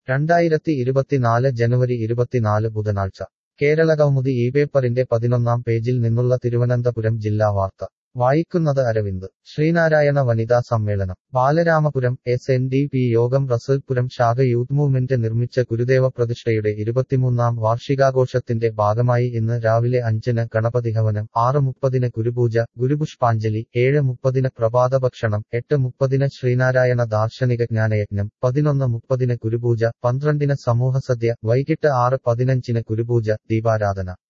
രണ്ടായിരത്തി ഇരുപത്തിനാല് ജനുവരി ഇരുപത്തിനാല് ബുധനാഴ്ച കേരളകൗമുദി ഈ പേപ്പറിന്റെ പതിനൊന്നാം പേജിൽ നിന്നുള്ള തിരുവനന്തപുരം ജില്ലാ വാർത്ത വായിക്കുന്നത് അരവിന്ദ് ശ്രീനാരായണ വനിതാ സമ്മേളനം Balaramapuram S N D P യോഗം റസൽപുരം ശാഖ യൂത്ത് മൂവ്മെന്റ് നിർമ്മിച്ച ഗുരുദേവ പ്രതിഷ്ഠയുടെ ഇരുപത്തിമൂന്നാം വാർഷികാഘോഷത്തിന്റെ ഭാഗമായി ഇന്ന് രാവിലെ അഞ്ചിന് ഗണപതി ഹവനം ആറ് മുപ്പതിന് ഗുരുപൂജ ഗുരുപുഷ്പാഞ്ജലി ഏഴ് മുപ്പതിന് പ്രഭാതഭക്ഷണം എട്ട് മുപ്പതിന് ശ്രീനാരായണ ദാർശനിക ജ്ഞാനയജ്ഞം പതിനൊന്ന് മുപ്പതിന് ഗുരുപൂജ പന്ത്രണ്ടിന് സമൂഹസദ്യ വൈകിട്ട് ആറ് പതിനഞ്ചിന് ഗുരുപൂജ ദീപാരാധന